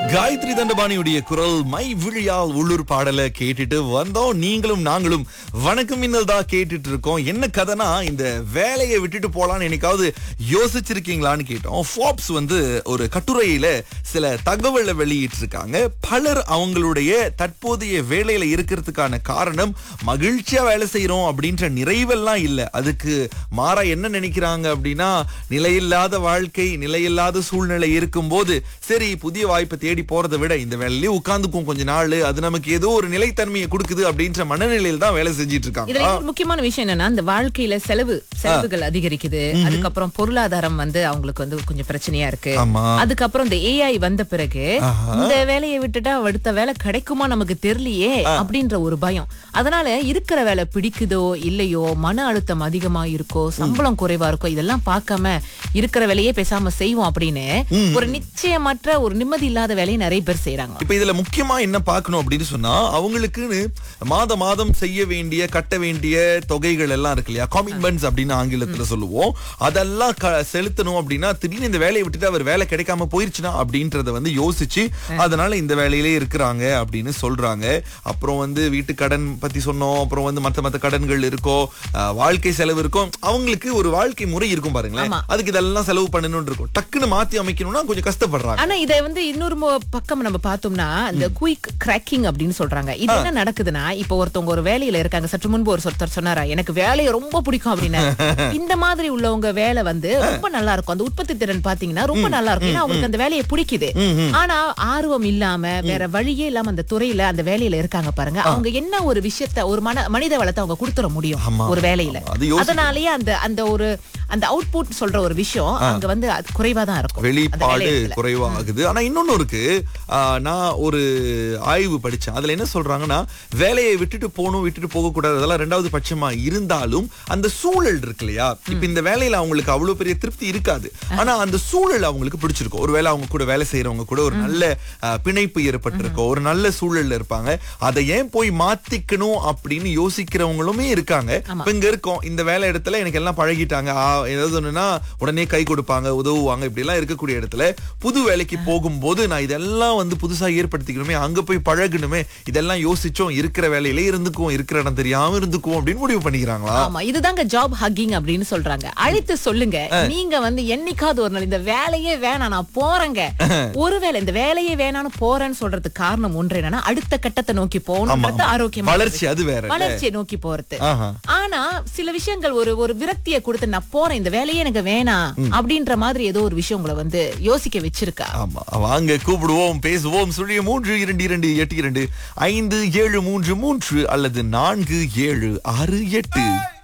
காயத்ரி தண்டபாணியுடைய குரல் மை விழியால் உள்ளூர் பாடலை கேட்டுட்டு வந்தோம் நீங்களும் நாங்களும் வணக்கம் மின்னல் தான் கேட்டுட்டு இருக்கோம் என்ன கதைனா இந்த வேலையை விட்டுட்டு போலான்னு என்னைக்காவது யோசிச்சிருக்கீங்களான்னு கேட்டோம் ஃபாப்ஸ் வந்து ஒரு கட்டுரையில சில தகவலை வெளியிட்டு இருக்காங்க பலர் அவங்களுடைய தற்போதைய வேலையில இருக்கிறதுக்கான காரணம் மகிழ்ச்சியா வேலை செய்யறோம் அப்படின்ற நிறைவெல்லாம் இல்ல அதுக்கு மாறா என்ன நினைக்கிறாங்க அப்படின்னா நிலையில்லாத வாழ்க்கை நிலையில்லாத சூழ்நிலை இருக்கும்போது சரி புதிய வாய்ப்பை தேடி போறதை விட இந்த வேலையிலே உட்கார்ந்துக்கும் கொஞ்ச நாள் அது நமக்கு ஏதோ ஒரு நிலைத்தன்மையை கொடுக்குது அப்படின்ற மனநிலையில தான் வேலை செஞ்சிட்டு இதுல இருக்காங்க இன்னொரு முக்கியமான விஷயம் என்னன்னா இந்த வாழ்க்கையில செலவு செலவுகள் அதிகரிக்குது அதுக்கப்புறம் பொருளாதாரம் வந்து அவங்களுக்கு வந்து கொஞ்சம் பிரச்சனையா இருக்கு ஆமா அதுக்கப்புறம் இந்த ஏஐ வந்த பிறகு ஆஹா. இந்த வேலையை விட்டுட்டா அடுத்த வேலை கிடைக்குமா நமக்கு தெரியலையே அப்படின்ற ஒரு பயம் அதனால இருக்கிற வேலை பிடிக்குதோ இல்லையோ மன அழுத்தம் அதிகமா இருக்கோ சம்பளம் குறைவா இருக்கோ இதெல்லாம் பார்க்காம இருக்கிற வேலையே பேசாம செய்வோம் அப்படின்னு ஒரு நிச்சயமற்ற ஒரு நிம்மதி இல்லாத வேலையை நிறைய பேர் செய்யறாங்க இப்ப இதுல முக்கியமா என்ன பார்க்கணும் அப்படின்னு சொன்னா அவங்களுக்குன்னு மாத மாதம் செய்ய வேண்டிய கட்ட வேண்டிய தொகைகள் எல்லாம் இருக்கு இல்லையா கமிட்மெண்ட்ஸ் அப்படின்னு ஆங்கிலத்துல சொல்லுவோம் அதெல்லாம் க- செலுத்தணும் அப்படின்னா திடீர்னு இந்த வேலையை விட்டுட்டு அவர் வேலை கிடைக்காம போயிருச்சுன்னா அப்படின்றத வந்து யோசிச்சு அதனால இந்த வேலையிலே இருக்கிறாங்க அப்படின்னு சொல்றாங்க அப்புறம் வந்து வீட்டு கடன் பத்தி சொன்னோம் அப்புறம் வந்து மத்த மத்த கடன்கள் இருக்கோ அஹ், வாழ்க்கை செலவு இருக்கும் அவங்களுக்கு ஒரு வாழ்க்கை முறை இருக்கும் பாருங்களேன் ஆமா. அதுக்கு இதெல்லாம் செலவு பண்ணணும்னு இருக்கும் டக்குன்னு மாத்தி அமைக்கணும்னா கொஞ்சம் கஷ்டப்படுறாங்க ஆனா இதை வந்து இன்னொரு மு- பக்கம் நம்ம பார்த்தோம்னா இந்த குயிக் கிராக்கிங் அப்படின்னு சொல்றாங்க இது என்ன நடக்குதுன்னா இப்ப ஒருத்தவங்க ஒரு வேலையில இருக்காங்க சற்று முன்பு ஒரு ஒருத்தர் சொன்னாரா எனக்கு வேலையை ரொம்ப பிடிக்கும் அப்படின்னு இந்த மாதிரி உள்ளவங்க வேலை வந்து ரொம்ப நல்லா இருக்கும் அந்த உற்பத்தி திறன் பாத்தீங்கன்னா ரொம்ப நல்லா இருக்கும் ஏன்னா அவங்களுக்கு அந்த வேலையை பிடிக்குது ஆனா ஆர்வம் இல்லாம வேற வழியே இல்லாம அந்த துறையில அந்த வேலையில இருக்காங்க பாருங்க அவங்க என்ன ஒரு விஷயத்த ஒரு மன மனித வளத்தை அவங்க கொடுத்துட முடியும் ஆமா. ஒரு வேலையில ஆமா. அது யோசிக்கணும். அதனாலேயே அந்த அந்த ஒரு அந்த அவுட்புட் சொல்ற ஒரு விஷயம் அங்க வந்து அது குறைவா தான் இருக்கும் அந்த வெளிப்பாடு வேலையிடத்துல. குறைவாகுது ஆனா இன்னொன்னு இருக்கு ஆ, நான் ஒரு ஆய்வு படிச்சேன் அதுல என்ன சொல்றாங்கன்னா வேலையை விட்டுட்டு போகணும் விட்டுட்டு போக கூடாது அதெல்லாம் ரெண்டாவது பட்சமா இருந்தாலும் அந்த சூழல் இருக்கு இல்லையா இப்ப இந்த வேலையில அவங்களுக்கு அவ்வளவு பெரிய திருப்தி இருக்காது ஆனா அந்த சூழல் அவங்களுக்கு பிடிச்சிருக்கும் ஒருவேளை அவங்க கூட வேலை செய்யறவங்க கூட ஒரு நல்ல ஆ, பிணைப்பு ஏற்பட்டிருக்கும் ஒரு நல்ல சூழல்ல இருப்பாங்க அதை ஏன் போய் மாத்திக்கணும் அப்படின்னு யோசிக்கிறவங்களுமே இருக்காங்க இப்ப இங்க இருக்கோம் இந்த வேலை இடத்துல எனக்கு எல்லாம் பழகிட்டாங்க ஆ, ஏதாவது ஒண்ணுன்னா உடனே கை கொடுப்பாங்க உதவுவாங்க இப்படி எல்லாம் இருக்கக்கூடிய இடத்துல புது வேலைக்கு போகும்போது நான் இதெல்லாம் வந்து புதுசா ஏற்படுத்திக்கணுமே அங்க போய் பழகணுமே இதெல்லாம் யோசிச்சோம் இருக்கிற வேலையிலே இருந்துக்குவோம் இருக்கிற இடம் தெரியாம இருந்துக்குவோம் அப்படின்னு முடிவு பண்ணிக்கிறாங்களா ஆமா இதுதாங்க ஜாப் ஹக்கிங் அப்படின்னு சொல்றாங்க அழைத்து சொல்லுங்க நீங்க வந்து என்னைக்காவது ஒரு நாள் இந்த வேலையே வேணாம் நான் போறேங்க ஒருவேளை இந்த வேலையே வேணாம்னு போறேன்னு சொல்றதுக்கு காரணம் ஒன்று என்னன்னா அடுத்த கட்டத்தை நோக்கி போகணும்ன்றது ஆரோக்கியமா வளர்ச்சி அது வேற இல்ல? வளர்ச்சியை நோக்கி போறது ஆஹா. ஆனா சில விஷயங்கள் ஒரு ஒரு விரக்தியை கொடுத்து நான் போறேன் இந்த வேலையே எனக்கு வேணாம் அப்படின்ற மாதிரி ஏதோ ஒரு விஷயம் உங்களை வந்து யோசிக்க வச்சிருக்கா ஆமா வாங்க கூப்பிடுவோம் பேசுவோம் சுழிய மூன்று இரண்டு இரண்டு எட்டு இரண்டு ஐந்து ஏழு மூன்று மூன்று அல்லது நான்கு ஏழு ஆறு எட்டு